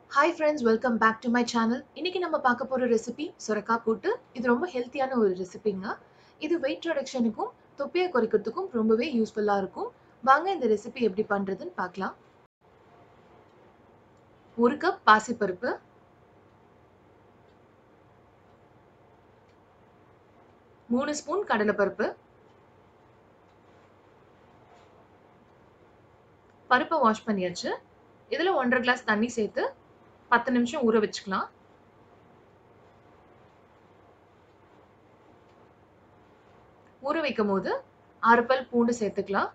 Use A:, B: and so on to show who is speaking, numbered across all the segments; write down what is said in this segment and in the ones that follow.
A: hi friends welcome back to my channel இன்னைக்கு நம்ம பார்க்க போகிற ரெசிபி சுரக்காய் கூட்டு இது ரொம்ப ஹெல்த்தியான ஒரு ரெசிபிங்க இது வெயிட் ரிடக்ஷனுக்கும் தொப்பையை குறைக்கிறதுக்கும் ரொம்பவே யூஸ்ஃபுல்லாக இருக்கும் வாங்க இந்த ரெசிபி எப்படி பண்ணுறதுன்னு பார்க்கலாம் ஒரு கப் பாசிப்பருப்பு மூணு ஸ்பூன் கடலைப்பருப்பு பருப்பை வாஷ் பண்ணியாச்சு இதில் ஒன்றரை கிளாஸ் தண்ணி சேர்த்து பத்து நிமிஷம் ஊற வச்சுக்கலாம் ஊற வைக்கும் போது ஆறு பல் பூண்டு சேர்த்துக்கலாம்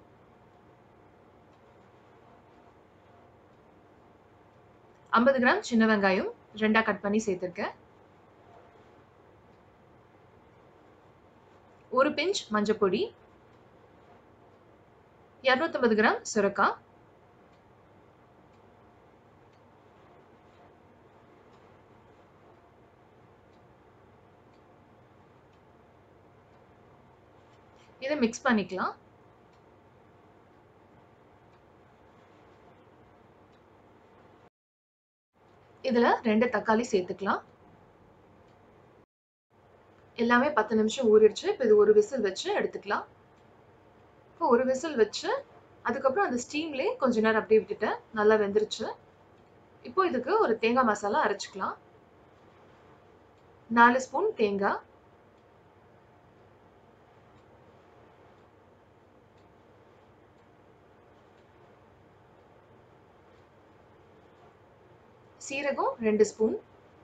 A: ஐம்பது கிராம் சின்ன வெங்காயம் ரெண்டா கட் பண்ணி சேர்த்துருக்கேன் ஒரு பிஞ்ச் மஞ்சப்பொடி இரநூத்தம்பது கிராம் சுரக்காய் இதை மிக்ஸ் பண்ணிக்கலாம் இதுல ரெண்டு தக்காளி சேர்த்துக்கலாம் எல்லாமே பத்து நிமிஷம் ஊறிடுச்சு இப்போ இது ஒரு விசில் வச்சு எடுத்துக்கலாம் இப்போ ஒரு விசில் வச்சு அதுக்கப்புறம் அந்த ஸ்டீம்லேயே கொஞ்ச நேரம் அப்படியே விட்டுட்டேன் நல்லா வெந்துருச்சு இப்போ இதுக்கு ஒரு தேங்காய் மசாலா அரைச்சிக்கலாம் நாலு ஸ்பூன் தேங்காய் சீரகம் ரெண்டு ஸ்பூன்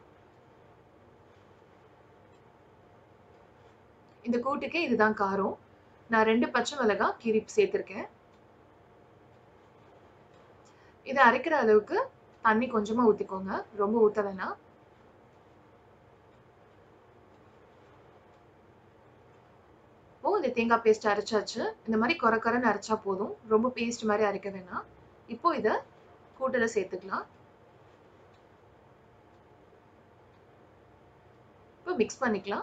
A: இந்த கூட்டுக்கே இதுதான் காரம் நான் ரெண்டு பச்சை மிளகாய் கீரி சேர்த்துருக்கேன் இதை அரைக்கிற அளவுக்கு தண்ணி கொஞ்சமா ஊத்திக்கோங்க ரொம்ப ஊத்த வேணாம் ஓ இந்த தேங்காய் பேஸ்ட் அரைச்சாச்சு இந்த மாதிரி குறை குறைன்னு அரைச்சா போதும் ரொம்ப பேஸ்ட் மாதிரி அரைக்க வேணாம் இப்போ இதை கூட்டில் சேர்த்துக்கலாம் இப்போ மிக்ஸ் பண்ணிக்கலாம்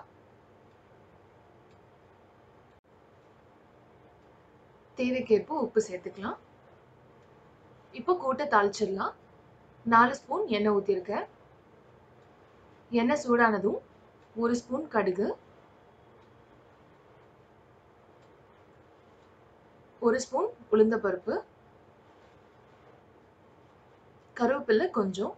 A: தேவைக்கேற்ப உப்பு சேர்த்துக்கலாம் இப்போ கூட்டை தாளிச்சிடலாம் நாலு ஸ்பூன் எண்ணெய் ஊற்றிருக்கேன் எண்ணெய் சூடானதும் ஒரு ஸ்பூன் கடுகு ஒரு ஸ்பூன் உளுந்த பருப்பு கருவேப்பிலை கொஞ்சம்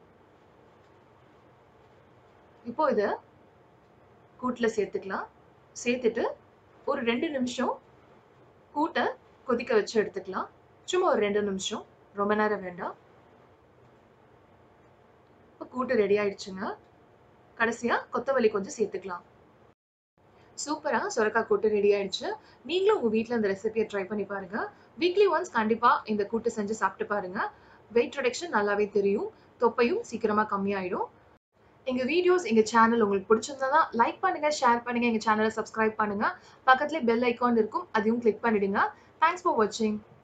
A: இப்போ இதை கூட்டில் சேர்த்துக்கலாம் சேர்த்துட்டு ஒரு ரெண்டு நிமிஷம் கூட்டை கொதிக்க வச்சு எடுத்துக்கலாம் சும்மா ஒரு ரெண்டு நிமிஷம் ரொம்ப நேரம் வேண்டாம் இப்போ கூட்டு ரெடி ஆயிடுச்சுங்க கடைசியாக கொத்தமல்லி கொஞ்சம் சேர்த்துக்கலாம் சூப்பராக சுரக்காய் கூட்டு ரெடி ஆயிடுச்சு நீங்களும் உங்கள் வீட்டில் இந்த ரெசிபியை ட்ரை பண்ணி பாருங்க வீக்லி ஒன்ஸ் கண்டிப்பாக இந்த கூட்டு செஞ்சு சாப்பிட்டு பாருங்க வெயிட் ரிடக்ஷன் நல்லாவே தெரியும் தொப்பையும் சீக்கிரமாக கம்மியாயிடும் எங்க வீடியோஸ் எங்க சேனல் உங்களுக்கு பிடிச்சிருந்தா லைக் பண்ணுங்க ஷேர் பண்ணுங்க எங்க சேனலை சப்ஸ்கிரைப் பண்ணுங்க பக்கத்துல பெல் ஐக்கான் இருக்கும் அதையும் கிளிக் பண்ணிடுங்க தேங்க்ஸ் ஃபார் வாட்சிங்